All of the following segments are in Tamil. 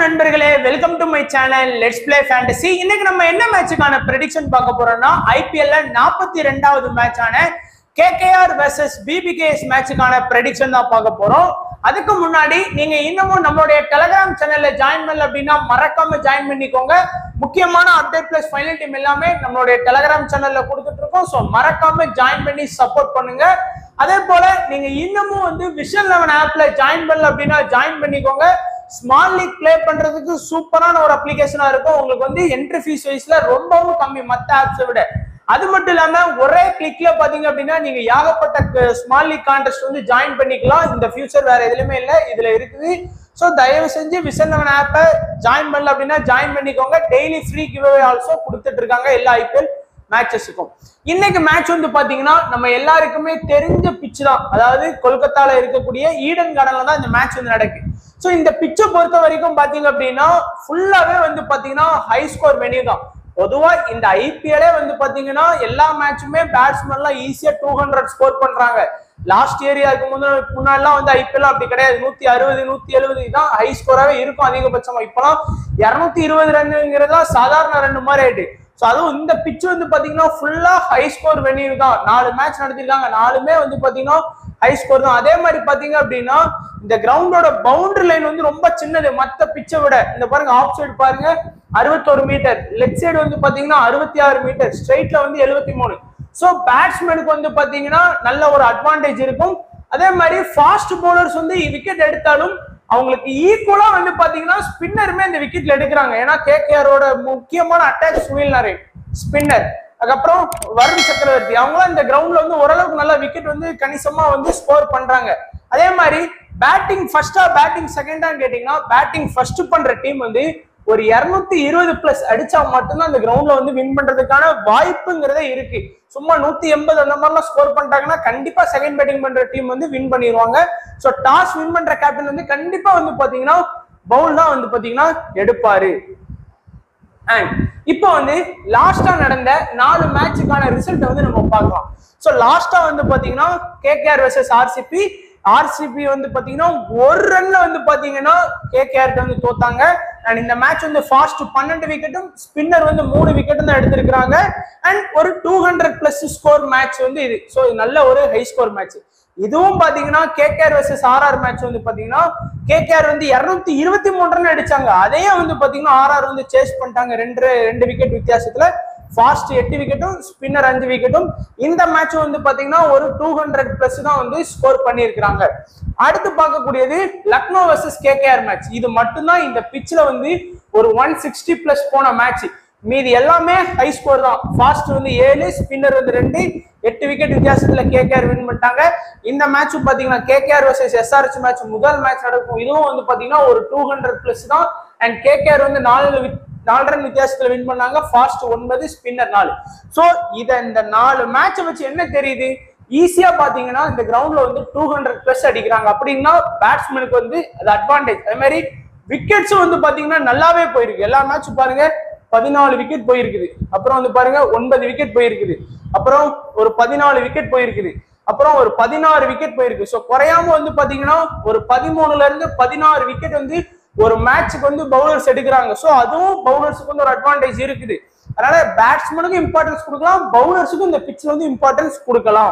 நண்பர்களே welcome to my channel let's play fantasy இன்னைக்கு நம்ம என்ன மேட்சுக்கான ப்ரெடிக்ஷன் பார்க்க போறோம்னா ஐபிஎல்ல நாற்பத்தி ரெண்டாவது மேட்சான கேகேஆர் வெர்சஸ் பிபிகேஎஸ் மேட்சுக்கான ப்ரெடிக்ஷன் தான் பார்க்க போறோம் அதுக்கு முன்னாடி நீங்க இன்னமும் நம்மளுடைய டெலிகிராம் சேனல்ல ஜாயின் பண்ணல அப்படின்னா மறக்காம ஜாயின் பண்ணிக்கோங்க முக்கியமான அப்டேட் பிளஸ் ஃபைனல் டீம் எல்லாமே நம்மளுடைய டெலிகிராம் சேனல்ல கொடுத்துட்டு இருக்கோம் ஸோ மறக்காம ஜாயின் பண்ணி சப்போர்ட் பண்ணுங்க அதே போல நீங்க இன்னமும் வந்து விஷன் லெவன் ஆப்ல ஜாயின் பண்ணல அப்படின்னா ஜாயின் பண்ணிக்கோங்க ஸ்மால் லீக் ப்ளே பண்றதுக்கு சூப்பரான ஒரு அப்ளிகேஷனா இருக்கும் உங்களுக்கு வந்து என்ட்ரி ஃபீஸ் வைஸ்ல ரொம்பவும் கம்மி மத்த ஆப்ஸை விட அது மட்டும் இல்லாம ஒரே கிளிக்ல பாத்தீங்க அப்படின்னா நீங்க ஏகப்பட்ட ஸ்மால் லீக் கான்டெஸ்ட் வந்து ஜாயின் பண்ணிக்கலாம் இந்த ஃபியூச்சர் வேற எதுலயுமே இல்ல இதுல இருக்குது ஸோ தயவு செஞ்சு விஷன் லெவன் ஆப்பை ஜாயின் பண்ணல அப்படின்னா ஜாயின் பண்ணிக்கோங்க டெய்லி ஃப்ரீ கிவ்அவே ஆல்சோ கொடுத்துட்டு இருக்காங்க எல்லா ஐபிஎல் மேட்சஸுக்கும் இன்னைக்கு மேட்ச் வந்து பாத்தீங்கன்னா நம்ம எல்லாருக்குமே தெரிஞ்ச பிச் தான் அதாவது கொல்கத்தால இருக்கக்கூடிய ஈடன் கார்டன்ல தான் இந்த மேட்ச் வந்து நடக்கு ஸோ இந்த பிச்சை பொறுத்த வரைக்கும் பாத்தீங்க அப்படின்னா ஃபுல்லாவே வந்து பாத்தீங்கன்னா ஹை ஸ்கோர் வெனியூ தான் பொதுவா இந்த ஐபிஎல்லே வந்து பாத்தீங்கன்னா எல்லா மேட்சுமே பேட்ஸ்மேன்லாம் ஈஸியா டூ ஹண்ட்ரட் ஸ்கோர் பண்றாங்க லாஸ்ட் இயர் அதுக்கு முன்னாடி முன்னாடிலாம் வந்து ஐபிஎல் அப்படி கிடையாது நூத்தி அறுபது நூத்தி எழுபது தான் ஹை ஸ்கோராவே இருக்கும் அதிகபட்சமா இப்பெல்லாம் இருநூத்தி இருபது ரன்னுங்கிறதா சாதாரண ரன் மாதிரி ஆயிட்டு ஸோ அதுவும் இந்த பிச் வந்து பாத்தீங்கன்னா ஃபுல்லா ஹை ஸ்கோர் வெனியூ தான் நாலு மேட்ச் நடத்திருக்காங்க நாலுமே வந்து பாத்தீங்கன்னா ஹை ஸ்கோர் தான் அதே மாதிரி பாத்தீங்க அப்படின்னா இந்த கிரவுண்டோட பவுண்டரி லைன் வந்து ரொம்ப சின்னது மத்த பிச்சை விட இந்த பாருங்க ஆஃப் சைடு பாருங்க அறுபத்தொரு மீட்டர் லெஃப்ட் சைடு வந்து பாத்தீங்கன்னா அறுபத்தி ஆறு மீட்டர் ஸ்ட்ரைட்ல வந்து எழுபத்தி மூணு ஸோ பேட்ஸ்மேனுக்கு வந்து பாத்தீங்கன்னா நல்ல ஒரு அட்வான்டேஜ் இருக்கும் அதே மாதிரி ஃபாஸ்ட் பவுலர்ஸ் வந்து விக்கெட் எடுத்தாலும் அவங்களுக்கு ஈக்குவலா வந்து பாத்தீங்கன்னா ஸ்பின்னருமே இந்த விக்கெட்ல எடுக்கிறாங்க ஏன்னா கேகேஆரோட முக்கியமான அட்டாக் சுனில் நரேன் ஸ்பின்னர் அதுக்கப்புறம் வருண் சக்கரவர்த்தி அவங்களும் இந்த கிரவுண்ட்ல வந்து ஓரளவுக்கு நல்லா விக்கெட் வந்து கணிசமா வந்து ஸ்கோர் பண்றாங்க அதே மாதிரி பேட்டிங் ஃபர்ஸ்டா பேட்டிங் செகண்டான்னு கேட்டீங்கன்னா பேட்டிங் ஃபர்ஸ்ட் பண்ற டீம் வந்து ஒரு இருநூத்தி இருபது பிளஸ் அடிச்சா மட்டும்தான் அந்த கிரவுண்ட்ல வந்து வின் பண்றதுக்கான வாய்ப்புங்கிறதே இருக்கு சும்மா நூத்தி எண்பது அந்த மாதிரிலாம் ஸ்கோர் பண்ணிட்டாங்கன்னா கண்டிப்பா செகண்ட் பேட்டிங் பண்ற டீம் வந்து வின் பண்ணிடுவாங்க ஸோ டாஸ் வின் பண்ற கேப்டன் வந்து கண்டிப்பா வந்து பாத்தீங்கன்னா பவுல் தான் வந்து பாத்தீங்கன்னா எடுப்பாரு அண்ட் இப்போ வந்து லாஸ்டா நடந்த நாலு மேட்சுக்கான ரிசல்ட் வந்து நம்ம பார்க்கலாம் ஸோ லாஸ்டா வந்து பாத்தீங்கன்னா கேகேஆர் வெர்சஸ் ஆர்சிபி ஆர்சிபி வந்து பாத்தீங்கன்னா ஒரு ரன்ல வந்து பாத்தீங்கன்னா கேகேஆர் வந்து தோத்தாங்க அண்ட் இந்த மேட்ச் வந்து ஃபாஸ்ட் பன்னெண்டு விக்கெட்டும் ஸ்பின்னர் வந்து மூணு விக்கெட்டும் தான் எடுத்திருக்கிறாங்க அண்ட் ஒரு two hundred plus score match வந்து இது ஸோ நல்ல ஒரு ஹை ஸ்கோர் மேட்ச் இதுவும் பாத்தீங்கன்னா கேகேஆர் வர்சஸ் ஆர்ஆர் மேட்ச் வந்து பாத்தீங்கன்னா கேகேஆர் வந்து இருநூத்தி இருபத்தி மூணு ரன் அடிச்சாங்க அதையும் வந்து பாத்தீங்கன்னா ஆர்ஆர் வந்து சேஸ் பண்ணிட்டாங்க ரெண்டு ரெண்டு விக்கெட் வித்தியாசத்துல ஃபாஸ்ட் எட்டு விக்கெட்டும் ஸ்பின்னர் அஞ்சு விக்கெட்டும் இந்த மேட்ச் வந்து பாத்தீங்கன்னா ஒரு டூ ஹண்ட்ரட் பிளஸ் தான் வந்து ஸ்கோர் பண்ணியிருக்கிறாங்க அடுத்து பார்க்கக்கூடியது லக்னோ வர்சஸ் கேகேஆர் மேட்ச் இது மட்டும்தான் இந்த பிச்சில் வந்து ஒரு ஒன் சிக்ஸ்டி பிளஸ் போன மேட்ச் மீதி எல்லாமே ஹை ஸ்கோர் தான் ஃபாஸ்ட் வந்து ஏழு ஸ்பின்னர் வந்து ரெண்டு எட்டு விக்கெட் வித்தியாசத்துல கேகேஆர் வின் பண்ணிட்டாங்க இந்த மேட்சும் பாத்தீங்கன்னா கேகேஆர் வர்சஸ் எஸ்ஆர்எச் மேட்ச் முதல் மேட்ச் நடக்கும் இதுவும் வந்து பாத்தீங்கன்னா ஒரு டூ ஹண்ட்ரட் பிளஸ் தான் அண்ட் கேகேஆர் வந்து நாலு நாலு ரன் வித்தியாசத்துல வின் பண்ணாங்க ஃபாஸ்ட் ஒன்பது ஸ்பின்னர் நாலு ஸோ இதை இந்த நாலு மேட்சை வச்சு என்ன தெரியுது ஈஸியா பாத்தீங்கன்னா இந்த கிரவுண்ட்ல வந்து டூ ஹண்ட்ரட் பிளஸ் அடிக்கிறாங்க அப்படின்னா பேட்ஸ்மேனுக்கு வந்து அது அட்வான்டேஜ் அதே மாதிரி விக்கெட்ஸும் வந்து பாத்தீங்கன்னா நல்லாவே போயிருக்கு எல்லா மேட்சும் பாருங்க பதினாலு விக்கெட் போயிருக்குது அப்புறம் வந்து பாருங்க ஒன்பது விக்கெட் போயிருக்குது அப்புறம் ஒரு பதினாலு விக்கெட் போயிருக்குது அப்புறம் ஒரு பதினாறு விக்கெட் போயிருக்கு ஸோ குறையாம வந்து பாத்தீங்கன்னா ஒரு பதிமூணுல இருந்து பதினாறு விக்கெட் வந்து ஒரு மேட்ச்சுக்கு வந்து பவுலர்ஸ் எடுக்கிறாங்க ஸோ அதுவும் பவுலர்ஸுக்கு வந்து ஒரு அட்வான்டேஜ் இருக்குது அதனால பேட்ஸ்மேனுக்கும் இம்பார்ட்டன்ஸ் கொடுக்கலாம் பவுலர்ஸுக்கும் இந்த பிச்சில் வந்து இம்பார்ட்டன்ஸ் கொடுக்கலாம்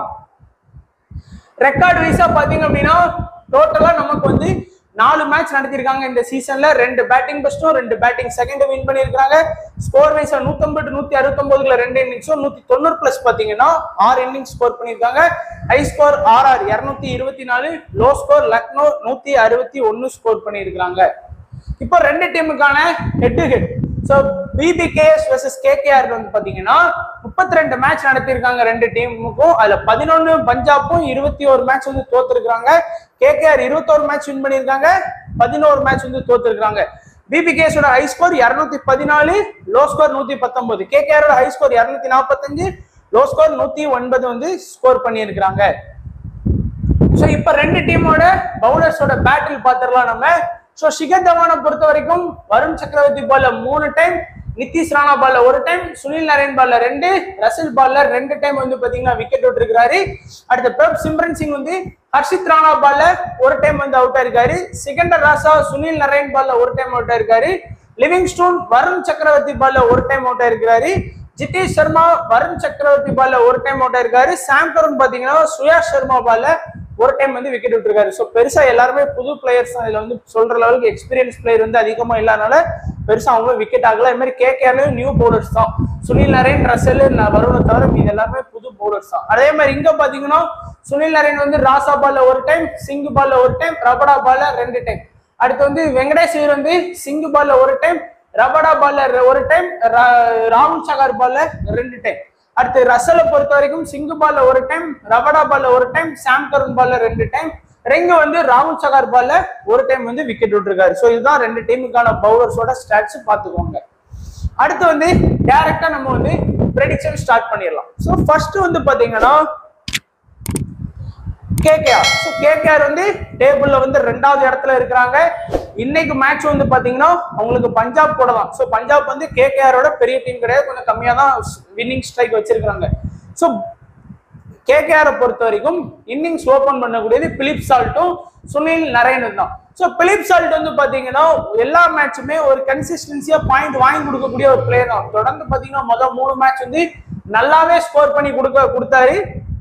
ரெக்கார்ட் வைஸா பாத்தீங்க அப்படின்னா டோட்டலா நமக்கு வந்து நாலு மேட்ச் நடத்திருக்காங்க இந்த சீசன்ல ரெண்டு பேட்டிங் பெஸ்டும் ரெண்டு பேட்டிங் செகண்ட் வின் பண்ணிருக்காங்க ஸ்கோர் வைஸா நூத்தம்பது நூத்தி அறுபத்தொன்பதுல ரெண்டு இன்னிங்ஸும் நூத்தி தொண்ணூறு பிளஸ் பாத்தீங்கன்னா ஆறு இன்னிங்ஸ் ஸ்கோர் பண்ணிருக்காங்க ஹை ஸ்கோர் ஆர்ஆர் இருநூத்தி இருபத்தி நாலு லோ ஸ்கோர் லக்னோ நூத்தி அறுபத்தி ஒன்னு ஸ்கோர் பண்ணிருக்காங்க இப்போ ரெண்டு டீமுக்கான head to head so PBKS versus KKR வந்து பாத்தீங்கன்னா முப்பத்தி ரெண்டு மேட்ச் நடத்திருக்காங்க ரெண்டு டீமுக்கும் அதுல பதினொன்னு பஞ்சாப்பும் இருபத்தி ஒரு மேட்ச் வந்து தோத்துருக்காங்க கேகேஆர் இருபத்தோரு மேட்ச் வின் பண்ணியிருக்காங்க பதினோரு மேட்ச் வந்து தோத்துருக்காங்க பிபிகேஸோட ஹை ஸ்கோர் இருநூத்தி பதினாலு லோ ஸ்கோர் நூத்தி பத்தொன்பது கேகேஆரோட ஹை ஸ்கோர் இருநூத்தி நாற்பத்தஞ்சு லோ ஸ்கோர் நூத்தி ஒன்பது வந்து ஸ்கோர் பண்ணியிருக்கிறாங்க ஸோ இப்போ ரெண்டு டீமோட பவுலர்ஸோட பேட்டில் பார்த்துடலாம் நம்ம ஸோ ஷிகர் தவானை பொறுத்த வரைக்கும் வருண் சக்கரவர்த்தி போல மூணு டைம் நிதிஷ் ராணா பால்ல ஒரு டைம் சுனில் நரேன் பால்ல ரெண்டு ரசில் பால்ல ரெண்டு டைம் வந்து பாத்தீங்கன்னா விக்கெட் விட்டுருக்காரு அடுத்த பிரப் சிம்ரன் சிங் வந்து ஹர்ஷித் ராணா பால்ல ஒரு டைம் வந்து அவுட் ஆயிருக்காரு சிகண்டர் ராசா சுனில் நரேன் பால்ல ஒரு டைம் அவுட் ஆயிருக்காரு லிவிங் ஸ்டோன் வருண் சக்கரவர்த்தி பால்ல ஒரு டைம் அவுட் ஆயிருக்காரு ஜிதேஷ் சர்மா வருண் சக்கரவர்த்தி பால்ல ஒரு டைம் அவுட் ஆயிருக்காரு சாம் கருண் பாத்தீங்கன்னா சுயா சர்மா பால்ல ஒரு டைம் வந்து விக்கெட் விட்டுருக்காரு ஸோ பெருசா எல்லாருமே புது பிளேயர்ஸ் தான் இதுல வந்து சொல்ற லெவலுக்கு எக்ஸ்பீரியன்ஸ் பிளேயர் வந்து அதிகமா இல்லாதனால பெருசா அவங்களும் விக்கெட் ஆகல இது மாதிரி கேகேஆர்லயும் நியூ பவுலர்ஸ் தான் சுனில் நரேன் ரசல் வருணை தவிர மீது எல்லாருமே புது பவுலர்ஸ் தான் அதே மாதிரி இங்க பாத்தீங்கன்னா சுனில் நரேன் வந்து ராசா பால்ல ஒரு டைம் சிங்கு பால்ல ஒரு டைம் ரபடா பால்ல ரெண்டு டைம் அடுத்து வந்து வெங்கடேஷ் ஐயர் வந்து சிங்கு பால்ல ஒரு டைம் ரபடா பால்ல ஒரு டைம் ராகுல் சகார் பால்ல ரெண்டு டைம் அடுத்து ரசலை பொறுத்த வரைக்கும் சிங்கு பால்ல ஒரு டைம் ரபடா பால்ல ஒரு டைம் சாம் கருண் பால்ல ரெண்டு டைம் ரெங்க வந்து ராகுல் சகார் பால்ல ஒரு டைம் வந்து விக்கெட் விட்டுருக்காரு ஸோ இதுதான் ரெண்டு டீமுக்கான பவுலர்ஸோட ஸ்டாட்ஸ் பார்த்துக்கோங்க அடுத்து வந்து டைரக்டா நம்ம வந்து ப்ரெடிக்ஷன் ஸ்டார்ட் பண்ணிடலாம் ஸோ ஃபர்ஸ்ட் வந்து பாத்தீங்கன்னா கேகேஆர் ஸோ கேகேஆர் வந்து டேபிள்ல வந்து ரெண்டாவது இடத்துல இருக்கிறாங்க இன்னைக்கு மேட்ச் வந்து பாத்தீங்கன்னா அவங்களுக்கு பஞ்சாப் கூட தான் ஸோ பஞ்சாப் வந்து கேகேஆரோட பெரிய டீம் கிடையாது கொஞ்சம் கம்மியா தான் வின்னிங் ஸ்ட்ரைக் வச்சிருக்காங்க ஸோ கேகேஆரை பொறுத்த வரைக்கும் இன்னிங்ஸ் ஓபன் பண்ணக்கூடியது பிலிப் சால்ட்டும் சுனில் நரேனும் தான் ஸோ பிலிப் சால்ட் வந்து பாத்தீங்கன்னா எல்லா மேட்சுமே ஒரு கன்சிஸ்டன்சியா பாயிண்ட் வாங்கி கொடுக்கக்கூடிய ஒரு பிளேயர் தான் தொடர்ந்து பாத்தீங்கன்னா முதல் மூணு மேட்ச் வந்து நல்லாவே ஸ்கோர் பண்ணி கொடுக்க கொடுத்தாரு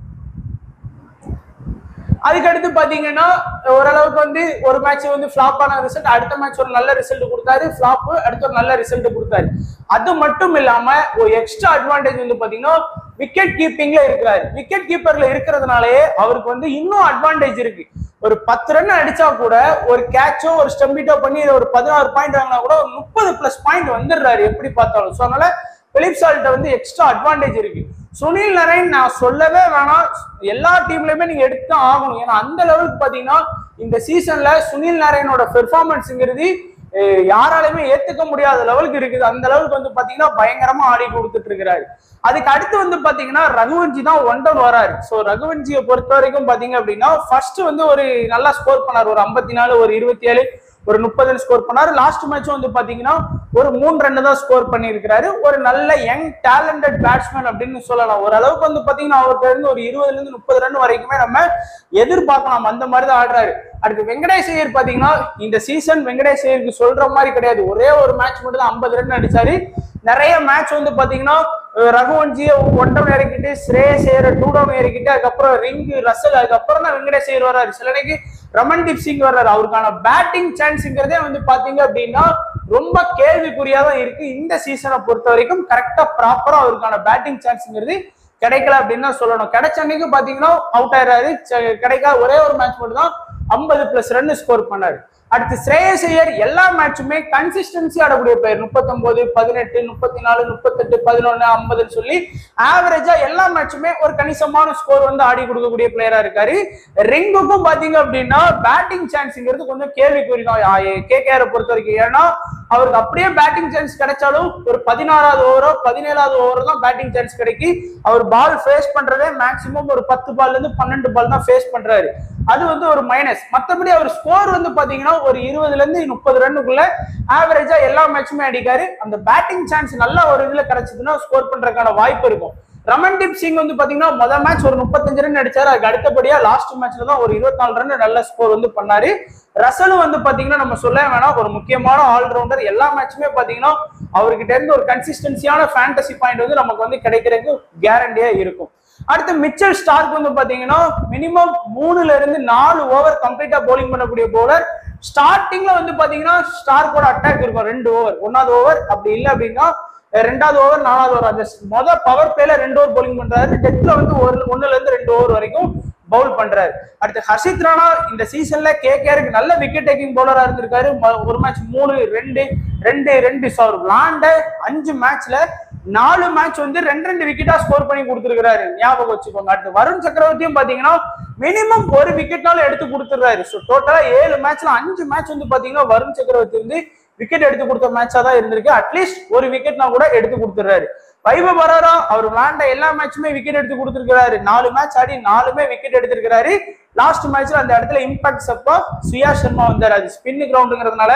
அதுக்கடுத்து பாத்தீங்கன்னா ஓரளவுக்கு வந்து ஒரு மேட்ச் வந்து ஃபிளாப் ஆன ரிசல்ட் அடுத்த மேட்ச் ஒரு நல்ல ரிசல்ட் கொடுத்தாரு ஃபிளாப் அடுத்து ஒரு நல்ல ரிசல்ட் கொடுத்தாரு அது மட்டும் இல்லாம ஒரு எக்ஸ்ட்ரா அட்வான்டேஜ் வந்து பாத்தீங்கன்னா விக்கெட் கீப்பிங்ல இருக்கிறாரு விக்கெட் கீப்பர்ல இருக்கிறதுனாலே அவருக்கு வந்து இன்னும் அட்வான்டேஜ் இருக்கு ஒரு பத்து ரன் அடிச்சா கூட ஒரு கேட்சோ ஒரு ஸ்டம்பிட்டோ பண்ணி இதை ஒரு பதினாறு பாயிண்ட் வாங்கினா கூட ஒரு முப்பது பிளஸ் பாயிண்ட் வந்துடுறாரு எப்படி பார்த்தாலும் ஸோ அதனால பிலிப் சால்ட்ட வந்து எக்ஸ்ட்ரா அட்வான்டேஜ் இருக்கு சுனில் நரேன் நான் சொல்லவே வேணாம் எல்லா டீம்லயுமே நீங்க எடுத்து தான் ஆகணும் ஏன்னா அந்த லெவலுக்கு பாத்தீங்கன்னா இந்த சீசன்ல சுனில் நரேனோட பெர்ஃபார்மன்ஸ்ங்கிறது அஹ், யாராலையுமே ஏத்துக்க முடியாத லெவலுக்கு இருக்குது அந்த லெவலுக்கு வந்து பாத்தீங்கன்னா பயங்கரமா ஆடி கொடுத்துட்டு இருக்கிறாரு அதுக்கு அடுத்து வந்து பாத்தீங்கன்னா ரகுவன்ஜி தான் ஒன் டவுன் வராரு ஸோ ரகுவன்ஜியை பொறுத்த வரைக்கும் பாத்தீங்க அப்படின்னா ஃபர்ஸ்ட் வந்து ஒரு நல்லா ஸ்கோர் பண்ணார் ஒரு ஐம்பத்தி நாலு ஒரு இருபத்தி ஏழு ஒரு முப்பது ஸ்கோர் பண்ணாரு லாஸ்ட் மேட்ச் வந்து பாத்தீங்கன்னா ஒரு மூணு ரன் தான் ஸ்கோர் பண்ணியிருக்கிறாரு ஒரு நல்ல யங் டேலண்டட் பேட்ஸ்மேன் அப்படின்னு சொல்லலாம் ஓரளவுக்கு வந்து பாத்தீங்கன்னா அவர்கிட்ட இருந்து ஒரு இருபதுல இருந்து முப்பது ரன் வரைக்குமே நம்ம எதிர்பார்க்கலாம் அந்த மாதிரி தான் ஆடுறாரு அடுத்து வெங்கடேஷ் ஐயர் பாத்தீங்கன்னா இந்த சீசன் வெங்கடேஷ் ஐயருக்கு சொல்ற மாதிரி கிடையாது ஒரே ஒரு மேட்ச் மட்டும் தான் ஐம்பது ரன் அடிச்சாரு நிறைய மேட்ச் வந்து பாத்தீங்கன்னா அஹ் ரகுவன்ஜியை ஒன் டவுன் இறக்கிட்டு ஸ்ரேயஸ் ஐயரை டூ டவுன் இறக்கிட்டு அதுக்கப்புறம் ரிங்கு ரசல் அதுக்கப்புறம் தான் வெங்கடேஷ் ஐயர் வர்றாரு சில அன்னைக்கு ரமன்தீப் சிங் வர்றாரு அவருக்கான பேட்டிங் சான்ஸ்ங்கிறதே வந்து பாத்தீங்க அப்படின்னா ரொம்ப கேள்விக்குறியா தான் இருக்கு இந்த சீசனை பொறுத்த வரைக்கும் கரெக்டா ப்ராப்பரா அவருக்கான பேட்டிங் சான்ஸ்ங்கிறது கிடைக்கல அப்படின்னு தான் சொல்லணும் கிடைச்ச அன்னைக்கு பாத்தீங்கன்னா அவுட் ஆயிடுறாரு ச- கிடைக்காத ஒரே ஒரு மேட்ச் மட்டும் தான் ஐம்பது பிளஸ் ரன் ஸ்கோர் பண்ணாரு அடுத்து ஸ்ரேயஸ் ஐயர் எல்லா மேட்சுமே கன்சிஸ்டன்சி ஆடக்கூடிய பிளேயர் முப்பத்தொன்பது பதினெட்டு முப்பத்தி நாலு முப்பத்தெட்டு பதினொன்னு ஐம்பதுன்னு சொல்லி ஆவரேஜா எல்லா மேட்சுமே ஒரு கணிசமான ஸ்கோர் வந்து ஆடி கொடுக்கக்கூடிய பிளேயரா இருக்காரு ரிங்குக்கும் பாத்தீங்க அப்படின்னா பேட்டிங் சான்ஸ்ங்கிறது கொஞ்சம் கேள்விக்குறி தான் கேகேஆரை பொறுத்த வரைக்கும் ஏன்னா அவருக்கு அப்படியே பேட்டிங் சான்ஸ் கிடைச்சாலும் ஒரு பதினாறாவது ஓவரோ பதினேழாவது ஓவரோ தான் பேட்டிங் சான்ஸ் கிடைக்கி அவர் பால் ஃபேஸ் பண்றதே மேக்சிமம் ஒரு பத்து பால்ல இருந்து பன்னெண்டு பால் தான் ஃபேஸ் பண்றாரு அது வந்து ஒரு மைனஸ் மத்தபடி அவர் ஸ்கோர் வந்து பாத்தீங்கன்னா ஒரு இருபதுல இருந்து முப்பது ரன்னுக்குள்ள ஆவரேஜா எல்லா மேட்சுமே அடிக்காரு அந்த பேட்டிங் சான்ஸ் நல்லா ஒரு இதுல கிடைச்சதுன்னா ஸ்கோர் பண்றதுக்கான வாய்ப்பு இருக்கும் ரமன்தீப் சிங் வந்து பாத்தீங்கன்னா முதல் மேட்ச் ஒரு முப்பத்தஞ்சு ரன் அடிச்சாரு அதுக்கு அடுத்தபடியா லாஸ்ட் மேட்ச்ல தான் ஒரு இருபத்தி நாலு ரன் நல்ல ஸ்கோர் வந்து பண்ணாரு ரசலும் வந்து பாத்தீங்கன்னா நம்ம சொல்ல வேணாம் ஒரு முக்கியமான ஆல்ரவுண்டர் எல்லா மேட்சுமே பாத்தீங்கன்னா அவர்கிட்ட இருந்து ஒரு கன்சிஸ்டன்சியான ஃபேண்டசி பாயிண்ட் வந்து நமக்கு வந்து கிடைக்கிறதுக்கு கேரண்டியா இருக்கும் அடுத்து மிச்சல் ஸ்டார்க் வந்து பாத்தீங்கன்னா மினிமம் மூணுல இருந்து நாலு ஓவர் கம்ப்ளீட்டா bowling பண்ணக்கூடிய bowler ஸ்டார்டிங்ல வந்து பாத்தீங்கன்னா ஸ்டார்க்கோட அட்டாக் இருக்கும் ரெண்டு ஓவர் ஒன்னாவது ஓவர் அப்படி இல்லை அப்படின்னா அஹ் ரெண்டாவது ஓவர் நாலாவது ஓவர் அந்த மொதல் பவர் பிளேல ரெண்டு ஓவர் bowling பண்றாரு டெத்ல வந்து ஒரு ஒண்ணுல இருந்து ரெண்டு ஓவர் வரைக்கும் பவுல் பண்றாரு அடுத்து ஹர்ஷித் ராணா இந்த சீசன்ல கேகேஆருக்கு நல்ல விக்கெட் டேக்கிங் பவுலரா இருந்திருக்காரு ம- ஒரு மேட்ச் மூணு ரெண்டு ரெண்டு ரெண்டு ஸோ அவர் விளாண்ட அஞ்சு மேட்ச்ல நாலு மேட்ச் வந்து ரெண்டு ரெண்டு விக்கெட்டா ஸ்கோர் பண்ணி கொடுத்துருக்காரு ஞாபகம் வச்சுக்கோங்க அடுத்து வருண் சக்கரவர்த்தியும் பாத்தீங்கன்னா மினிமம் ஒரு விக்கெட்னாலும் எடுத்து கொடுத்துறாரு ஸோ டோட்டலா ஏழு மேட்ச்ல அஞ்சு மேட்ச் வந்து பாத்தீங்கன்னா வருண் சக்கரவர்த்தி வந்து விக்கெட் எடுத்து கொடுத்த மேட்சா தான் இருந்திருக்கு அட்லீஸ்ட் ஒரு விக்கெட்னா கூட எடுத்து கொடுத்துறாரு வைபவ் பரோரா அவர் விளாண்ட எல்லா மேட்சுமே விக்கெட் எடுத்து கொடுத்துருக்காரு நாலு மேட்ச் ஆடி நாலுமே விக்கெட் எடுத்திருக்காரு லாஸ்ட் மேட்ச்ல அந்த இடத்துல இம்பாக்ட் அப்போ சுயா சர்மா வந்தார் அது ஸ்பின் கிரவுண்டுங்கிறதுனால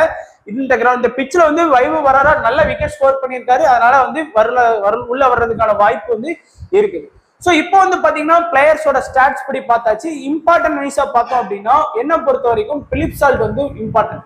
இந்த கிரவுண்ட் இந்த பிச்சில் வந்து வைபவ் வராரா நல்ல விக்கெட் ஸ்கோர் பண்ணியிருக்காரு அதனால வந்து வரல வர உள்ள வர்றதுக்கான வாய்ப்பு வந்து இருக்குது ஸோ இப்போ வந்து பாத்தீங்கன்னா பிளேயர்ஸோட ஸ்டாட்ஸ் படி பார்த்தாச்சு இம்பார்ட்டன்ட் வைஸா பார்த்தோம் அப்படின்னா என்ன பொறுத்த வரைக்கும் பிலிப் சால்ட் வந்து இம்பார்ட்டன்ட்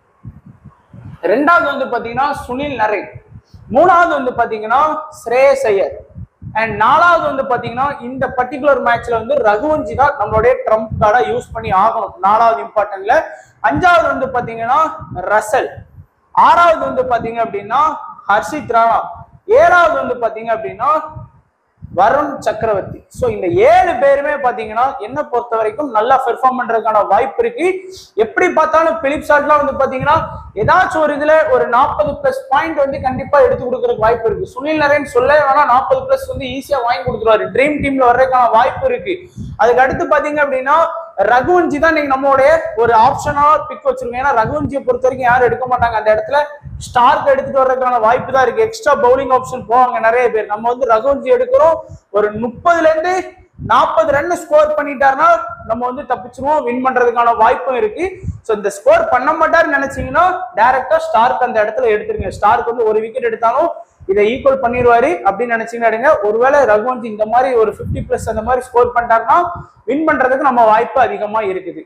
ரெண்டாவது வந்து பாத்தீங்கன்னா சுனில் நரேன் மூணாவது வந்து பாத்தீங்கன்னா ஸ்ரேயஸ் ஐயர் அண்ட் நாலாவது வந்து பாத்தீங்கன்னா இந்த பர்டிகுலர் மேட்ச்ல வந்து ரகுவஞ்சி தான் நம்மளுடைய ட்ரம்ப் கார்டை யூஸ் பண்ணி ஆகணும் நாலாவது இம்பார்ட்டன்ட்ல அஞ்சாவது வந்து பாத்தீங்கன்னா ரசல் ஆறாவது வந்து பாத்தீங்க அப்படின்னா ஹர்ஷித் ராணா ஏழாவது வந்து பாத்தீங்க அப்படின்னா வருண் சக்கரவர்த்தி சோ இந்த ஏழு பேருமே பாத்தீங்கன்னா என்ன பொறுத்த வரைக்கும் நல்லா பெர்ஃபார்ம் பண்றதுக்கான வாய்ப்பு இருக்கு எப்படி பார்த்தாலும் பிலிப் ஷாட்லாம் வந்து பாத்தீங்கன்னா ஏதாச்சும் ஒரு இதுல ஒரு நாற்பது பிளஸ் பாயிண்ட் வந்து கண்டிப்பா எடுத்து கொடுக்கறதுக்கு வாய்ப்பு இருக்கு சுனில் நரேன் சொல்ல வேணா நாற்பது பிளஸ் வந்து ஈஸியா வாங்கி கொடுத்துருவாரு ட்ரீம் டீம்ல வர்றதுக்கான வாய்ப்பு இருக்கு அதுக்கு அடுத்து பாத்தீங்க அப்படின்னா ரகுவன்ஜி தான் நீங்க நம்மளுடைய ஒரு ஆப்ஷனா பிக் வச்சிருக்கோம் ஏன்னா ரகுவன்ஜியை பொறுத்த வரைக்கும் யாரும் எடுக்க மாட்டாங்க அந்த இடத்துல ஸ்டார்க் எடுத்துட்டு வர்றதுக்கான வாய்ப்பு தான் இருக்கு எக்ஸ்ட்ரா பவுலிங் ஆப்ஷன் போவாங்க நிறைய பேர் நம்ம வந்து ரகுவன்ஜி எடுக்கிறோம் ஒரு முப்பதுல இருந்து நாற்பது ரன் ஸ்கோர் பண்ணிட்டாருன்னா நம்ம வந்து தப்பிச்சிருவோம் வின் பண்றதுக்கான வாய்ப்பும் இருக்கு ஸோ இந்த ஸ்கோர் பண்ண மாட்டாருன்னு நினைச்சீங்கன்னா டைரக்டா ஸ்டார்க் அந்த இடத்துல எடுத்துருங்க ஸ்டார்க் வந்து ஒரு விக்கெட் எடுத்தாலும் இதை ஈக்குவல் பண்ணிடுவாரு அப்படின்னு நினைச்சீங்கன்னா எடுங்க ஒருவேளை ரகுவந்த் இந்த மாதிரி ஒரு 50 பிளஸ் அந்த மாதிரி ஸ்கோர் பண்ணிட்டாருன்னா வின் பண்றதுக்கு நம்ம வாய்ப்பு அதிகமா இருக்குது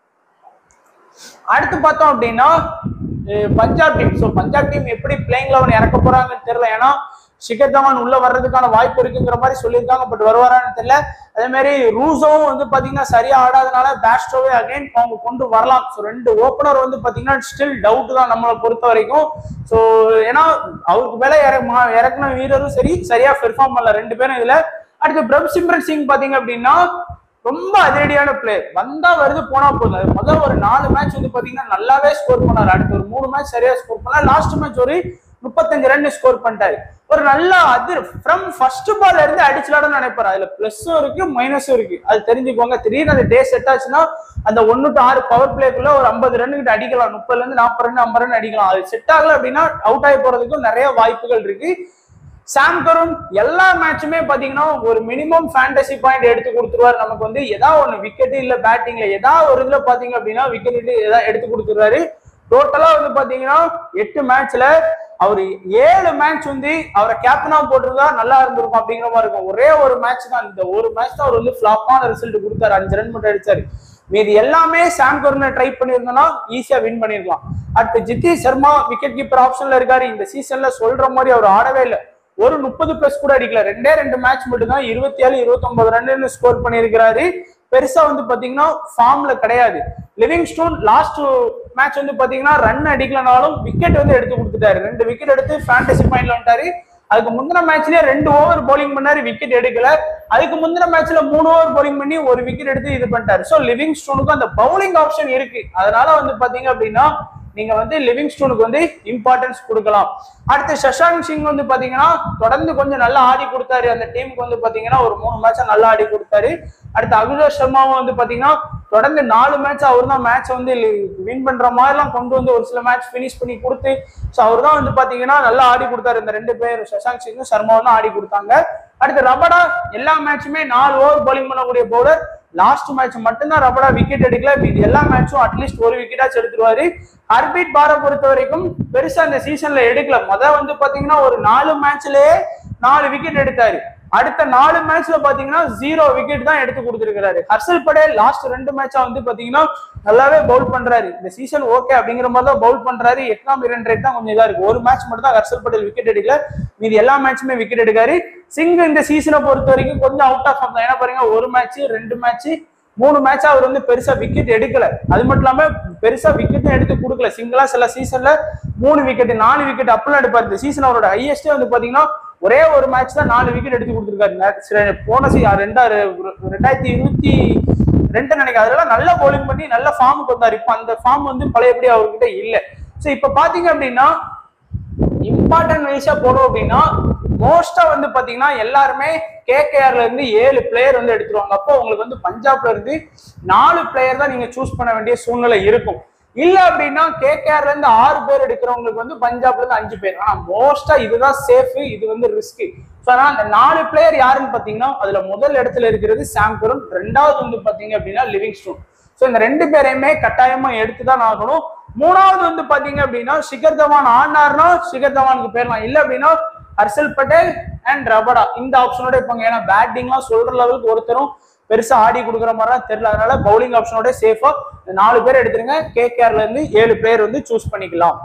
அடுத்து பார்த்தோம் அப்படின்னா அஹ் Punjab team so Punjab team எப்படி பிளேயிங் லெவன் இறக்க போறாங்கன்னு தெரியல ஏன்னா ஷிகர் தவான் உள்ள வர்றதுக்கான வாய்ப்பு இருக்குங்கிற மாதிரி சொல்லியிருக்காங்க பட் வருவாரான்னு தெரியல அதே மாதிரி ரூசோவும் வந்து பாத்தீங்கன்னா சரியா ஆடாதனால பேஸ்டோவே அகைன் அவங்க கொண்டு வரலாம் ஸோ ரெண்டு ஓப்பனர் வந்து பாத்தீங்கன்னா ஸ்டில் டவுட் தான் நம்மளை பொறுத்த வரைக்கும் ஸோ ஏன்னா அவருக்கு மேல இறக்க இறக்குன வீரரும் சரி சரியா பெர்ஃபார்ம் பண்ணல ரெண்டு பேரும் இதுல அடுத்து பிரப் சிம்ரன் சிங் பாத்தீங்க அப்படின்னா ரொம்ப அதிரடியான பிளேயர் வந்தா வருது போனா போதும் அது முதல் ஒரு நாலு மேட்ச் வந்து பாத்தீங்கன்னா நல்லாவே ஸ்கோர் பண்ணாரு அடுத்து ஒரு மூணு மேட்ச் சரியா ஸ்கோர் பண்ணாரு லாஸ்ட் மேட்ச் ஒரு முப்பத்தஞ்சு ரன் ஸ்கோர் பண்ணிட்டாரு ஒரு நல்ல அதிர் ஃப்ரம் ஃபர்ஸ்ட் பால்ல இருந்து அடிச்சலாடன்னு நினைப்பாரு அதுல பிளஸும் இருக்கு மைனஸும் இருக்கு அது தெரிஞ்சுக்கோங்க திடீர்னு அந்த டே செட் ஆச்சுன்னா அந்த ஒன்னு டு ஆறு பவர் பிளேக்குள்ள ஒரு ஐம்பது ரன் கிட்ட அடிக்கலாம் முப்பதுல இருந்து நாற்பது ரன் ஐம்பது ரன் அடிக்கலாம் அது செட் ஆகல அப்படின்னா அவுட் ஆகி போறதுக்கும் நிறைய வாய்ப்புகள் இருக்கு சாம் கருண் எல்லா மேட்சுமே பாத்தீங்கன்னா ஒரு மினிமம் ஃபேண்டசி பாயிண்ட் எடுத்து கொடுத்துருவாரு நமக்கு வந்து ஏதாவது ஒண்ணு விக்கெட் இல்ல பேட்டிங்ல ஏதாவது ஒரு இதுல பாத்தீங்க அப்படின்னா விக்கெட் ஏதாவது எடுத்து கொடுத்துருவாரு டோட்டலா வந்து பாத்தீங்கன்னா எட்டு மேட்ச்ல அவர் ஏழு மேட்ச் வந்து அவரை கேப்டனா போட்டிருந்தா நல்லா இருந்திருக்கும் அப்படிங்கிற மாதிரி இருக்கும் ஒரே ஒரு மேட்ச் தான் இந்த ஒரு மேட்ச் தான் அவர் வந்து ஃபிளாப்பான ரிசல்ட் கொடுத்தாரு அஞ்சு ரன் மட்டும் அடிச்சாரு மீதி எல்லாமே சாம் கருணை ட்ரை பண்ணியிருந்தோம்னா ஈஸியா வின் பண்ணிருக்கலாம் அடுத்து ஜித்தி சர்மா விக்கெட் கீப்பர் ஆப்ஷன்ல இருக்காரு இந்த சீசன்ல சொல்ற மாதிரி அவர் ஆடவே இல்லை ஒரு முப்பது பிளஸ் கூட அடிக்கல ரெண்டே ரெண்டு மேட்ச் மட்டும் தான் இருபத்தி ஏழு இருபத்தி ஒன்பது ரன் ஸ்கோர் பண்ணியிருக்கிறாரு பெருசா வந்து பாத்தீங்கன்னா ஃபார்ம்ல கிடையாது லிவிங் ஸ்டோன் லாஸ்ட் மேட்ச் வந்து பாத்தீங்கன்னா ரன் அடிக்கலனாலும் விக்கெட் வந்து எடுத்து கொடுத்துட்டாரு ரெண்டு விக்கெட் எடுத்து ஃபேண்டசி பாயிண்ட்ல வந்துட்டாரு அதுக்கு முந்தின மேட்ச்லயே ரெண்டு ஓவர் bowling பண்ணாரு விக்கெட் எடுக்கல அதுக்கு முந்தின மேட்ச்ல மூணு ஓவர் bowling பண்ணி ஒரு விக்கெட் எடுத்து இது பண்ணிட்டாரு ஸோ லிவிங் ஸ்டோனுக்கு அந்த பவுலிங் ஆப்ஷன் இருக்கு அதனால வந்து பாத்தீங்க அப்படின்னா நீங்க வந்து லிவிங் ஸ்டோனுக்கு வந்து இம்பார்ட்டன்ஸ் கொடுக்கலாம் அடுத்து சஷாங்க் சிங் வந்து பாத்தீங்கன்னா தொடர்ந்து கொஞ்சம் நல்லா ஆடி கொடுத்தாரு அந்த டீமுக்கு வந்து பாத்தீங்கன்னா ஒரு மூணு மேட்சா நல்லா ஆடி கொடுத்தாரு அடுத்து அபிஷேக் சர்மாவும் வந்து பாத்தீங்கன்னா தொடர்ந்து நாலு மேட்ச் அவர் தான் மேட்ச் வந்து வின் பண்ற மாதிரிலாம் கொண்டு வந்து ஒரு சில மேட்ச் ஃபினிஷ் பண்ணி கொடுத்து ஸோ அவர் தான் வந்து பாத்தீங்கன்னா நல்லா ஆடி கொடுத்தாரு இந்த ரெண்டு பேர் சஷாங்க் சிங்கும் சர்மாவும் தான் ஆடி கொடுத்தாங்க அடுத்து ரபடா எல்லா மேட்சுமே நாலு ஓவர் bowling பண்ணக்கூடிய பவுலர் லாஸ்ட் மேட்ச் மட்டும்தான் ரபடா விக்கெட் எடுக்கல மீதி எல்லா மேட்சும் அட்லீஸ்ட் ஒரு விக்கெட்டாச்சும் எடுத்துருவாரு ஹர்பீட் பாரை பொறுத்த வரைக்கும் பெருசா இந்த சீசன்ல எடுக்கல முத வந்து பாத்தீங்கன்னா ஒரு நாலு மேட்ச்லயே நாலு விக்கெட் எடுத்தாரு அடுத்த நாலு மேட்ச்ல பாத்தீங்கன்னா ஜீரோ விக்கெட் தான் எடுத்து கொடுத்திருக்கிறாரு ஹர்ஷல் படேல் லாஸ்ட் ரெண்டு மேட்சா வந்து பாத்தீங்கன்னா நல்லாவே பவுல் பண்றாரு இந்த சீசன் ஓகே அப்படிங்கிற மாதிரி தான் பவுல் பண்றாரு எக்கனாமி ரன் ரேட் தான் கொஞ்சம் இதா இருக்கு ஒரு மேட்ச் மட்டும் தான் ஹர்ஷல் படேல் விக்கெட் எடுக்கல மீதி எல்லா மேட்சுமே விக்கெட் எடுக்காரு சிங் இந்த சீசனை பொறுத்த வரைக்கும் கொஞ்சம் அவுட் ஆஃப் தான் ஏன்னா பாருங்க ஒரு மேட்ச் ரெண்டு மேட்ச் மூணு மேட்ச் அவர் வந்து பெருசா விக்கெட் எடுக்கல அது மட்டும் இல்லாம பெருசா விக்கெட்டும் எடுத்து கொடுக்கல சிங்கிளா சில சீசன்ல மூணு விக்கெட் நாலு விக்கெட் அப்பெல்லாம் எடுப்பாரு இந்த சீசன் அவரோட ஹையஸ்டே வந்து பாத்தீங்கன்னா ஒரே ஒரு மேட்ச் தான் நாலு விக்கெட் எடுத்து கொடுத்துருக்காரு நே- சில- போன சீ ரெண்டா ரெண்டாயிரத்தி இருபத்தி ரெண்டு நினைக்கிறேன் அதெல்லாம் நல்ல bowling பண்ணி நல்ல ஃபார்முக்கு வந்தார் இப்போ அந்த ஃபார்ம் வந்து பழையபடி அவர்கிட்ட இல்ல சோ இப்ப பாத்தீங்க அப்படின்னா இம்பார்ட்டன்ட் வைஸா போனோம் அப்படின்னா மோஸ்டா வந்து பாத்தீங்கன்னா எல்லாருமே கேகேஆர்ல இருந்து ஏழு பிளேயர் வந்து எடுத்துருவாங்க அப்போ உங்களுக்கு வந்து பஞ்சாப்ல இருந்து நாலு பிளேயர் தான் நீங்க சூஸ் பண்ண வேண்டிய சூழ்நிலை இருக்கும் இல்ல அப்படின்னா கேகேஆர்ல இருந்து ஆறு பேர் எடுக்கிறவங்களுக்கு வந்து பஞ்சாப்ல இருந்து அஞ்சு பேர் ஆனா மோஸ்டா இதுதான் சேஃப் இது வந்து ரிஸ்க் ஸோ அதனால அந்த நாலு பிளேயர் யாருன்னு பாத்தீங்கன்னா அதுல முதல் இடத்துல இருக்கிறது சாம் கருண் ரெண்டாவது வந்து பாத்தீங்க அப்படின்னா லிவிங் ஸ்டோன் ஸோ இந்த ரெண்டு பேரையுமே கட்டாயமா எடுத்து தான் ஆகணும் மூணாவது வந்து பாத்தீங்க அப்படின்னா ஷிகர் தவான் ஆடினார்னா ஷிகர் தவானுக்கு போயிடலாம் இல்ல அப்படின்னா ஹர்ஷல் பட்டேல் அண்ட் ரபடா இந்த ஆப்ஷனோட இருப்பாங்க ஏன்னா பேட்டிங்லாம் சொல்ற லெவலுக்கு ஒருத்தரும் பெருசா ஆடி கொடுக்குற மாதிரிலாம் தெரியல அதனால பவுலிங் ஆப்ஷனோட சேஃபா நாலு பேர் எடுத்துருங்க கேகேஆர்ல இருந்து ஏழு பேர் வந்து சூஸ் பண்ணிக்கலாம்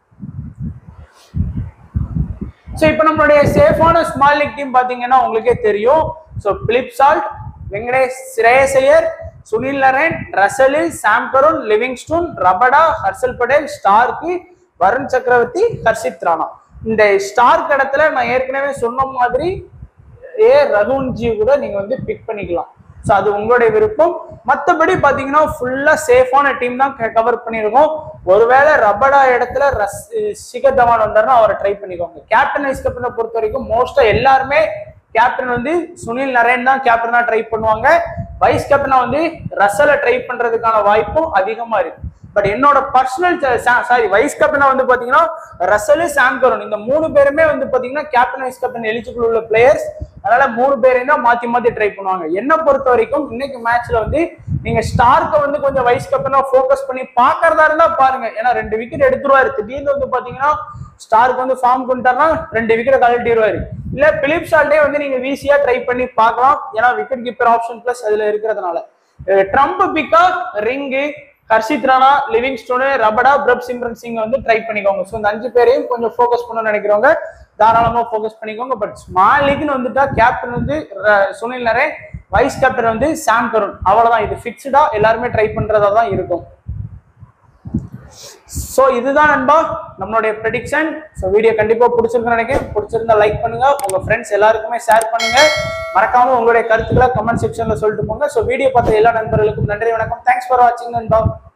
ஸோ இப்போ நம்மளுடைய சேஃபான ஸ்மால் லீக் டீம் பார்த்தீங்கன்னா உங்களுக்கே தெரியும் so Phil Salt Venkatesh Shreyas Iyer Sunil Narine ரசலில் Sam Curran Livingstone Rabada Harshal Patel Starc Varun Chakravarthy Harshit Rana இந்த ஸ்டார்க் இடத்துல நான் ஏற்கனவே சொன்ன மாதிரி ஏ ரகுன்ஜி கூட நீங்க வந்து பிக் பண்ணிக்கலாம் ஸோ அது உங்களுடைய விருப்பம் மற்றபடி பார்த்தீங்கன்னா ஃபுல்லாக சேஃபான டீம் தான் கவர் பண்ணியிருக்கோம் ஒருவேளை ரபடா இடத்துல ரஸ் சிகர் தவான் வந்தாருன்னா அவரை ட்ரை பண்ணிக்கோங்க கேப்டன் வைஸ் கேப்டனை பொறுத்த வரைக்கும் மோஸ்டா எல்லாருமே கேப்டன் வந்து சுனில் நரேன் தான் கேப்டனா ட்ரை பண்ணுவாங்க வைஸ் கேப்டனா வந்து ரசலை ட்ரை பண்றதுக்கான வாய்ப்பும் அதிகமா இருக்கு பட் என்னோட பர்சனல் சாரி வைஸ் கேப்டனா வந்து பாத்தீங்கன்னா ரசலு சாம் கருண் இந்த மூணு பேருமே வந்து பாத்தீங்கன்னா கேப்டன் வைஸ் கேப்டன் எலிஜிபிள் உள்ள பிளேயர்ஸ் அதனால மூணு பேரையும் தான் மாத்தி மாத்தி ட்ரை பண்ணுவாங்க என்ன பொறுத்த வரைக்கும் இன்னைக்கு மேட்ச்ல வந்து நீங்க ஸ்டார்க்க வந்து கொஞ்சம் வைஸ் கேப்டனா ஃபோக்கஸ் பண்ணி பாக்குறதா இருந்தா பாருங்க ஏன்னா ரெண்டு விக்கெட் எடுத்துருவாரு திடீர்னு வந்து பாத்தீங்கன்னா ஸ்டார்க்கு வந்து ஃபார்ம் கொண்டாருன்னா ரெண்டு விக்கெட் கழட்டிடுவாரு இல்ல பிலிப் ஷால்டே வந்து நீங்க வீசியா ட்ரை பண்ணி பார்க்கலாம் ஏன்னா விக்கெட் கீப்பர் ஆப்ஷன் பிளஸ் அதுல இருக்கிறதுனால ட்ரம்ப் பிக்கா ரிங்கு ஹர்ஷித் ராணா லிவிங்ஸ்டோனு ரபடா பிரப் சிம்ரன் சிங் வந்து ட்ரை பண்ணிக்கோங்க ஸோ இந்த அஞ்சு பேரையும் கொஞ்சம் ஃபோக்கஸ் பண்ணணும்னு நினைக்கிறவங்க தாராளமா ஃபோக்கஸ் பண்ணிக்கோங்க பட் ஸ்மால் லீக்னு வந்துட்டா கேப்டன் வந்து ர- சுனில் நரேன் வைஸ் கேப்டன் வந்து சாம் கருண் அவ்வளவுதான் இது ஃபிக்ஸ்டா எல்லாருமே ட்ரை பண்றதா தான் இருக்கும் ஸோ இதுதான் நண்பா நம்மளுடைய ப்ரெடிக்ஷன் ஸோ வீடியோ கண்டிப்பா பிடிச்சிருக்குன்னு நினைக்கிறேன் பிடிச்சிருந்தா லைக் பண்ணுங்க உங்க ஃப்ரெண்ட்ஸ் எல்லாருக்குமே ஷேர் பண்ணுங்க மறக்காம உங்களுடைய கருத்துக்களை கமெண்ட் செக்ஷன்ல சொல்லிட்டு போங்க ஸோ வீடியோ பார்த்த எல்லா நண்பர்களுக்கும் நன்றி வணக்கம் தேங்க்ஸ் ஃபார் வாட்சிங் நண்பா